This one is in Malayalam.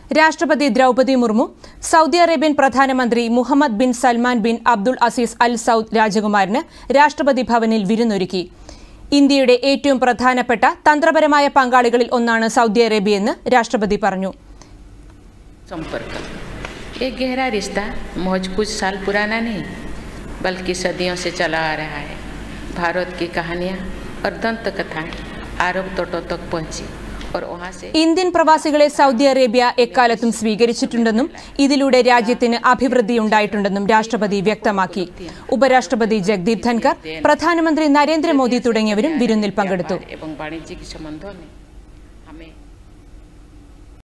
രാഷ്ട്രപതി ദ്രൗപദി മുർമു സൗദി അറേബ്യൻ പ്രധാനമന്ത്രി Mohammed bin Salman bin Abdul Aziz Al Saud രാജകുമാരന് രാഷ്ട്രപതി ഭവനിൽ വിരുന്നൊരുക്കി ഇന്ത്യയുടെ ഏറ്റവും പ്രധാനപ്പെട്ട തന്ത്രപരമായ പങ്കാളികളിൽ ഒന്നാണ് സൗദി അറേബ്യയെന്ന് രാഷ്ട്രപതി പറഞ്ഞു संपर्क एक गहरा रिश्ता महज कुछ साल पुराना नहीं बल्कि सदियों से चला आ रहा है भारत की कहानियाँ और दंत कथाएँ आरब तटों तक पहुँची और वहाँ से ഇന്ത്യൻ പ്രവാസികളെ സൗദി അറേബ്യ എക്കാലത്തും സ്വീകരിച്ചിട്ടുണ്ടെന്നും ഇതിലൂടെ രാജ്യത്തിന് അഭിവൃദ്ധിയുണ്ടായിട്ടുണ്ടെന്നും രാഷ്ട്രപതി വ്യക്തമാക്കി ഉപരാഷ്ട്രപതി ജഗ്ദീപ് ധൻകർ പ്രധാനമന്ത്രി നരേന്ദ്രമോദി തുടങ്ങിയവരും വിരുന്നിൽ പങ്കെടുത്തു एवं वाणिज्यिक संबंधों में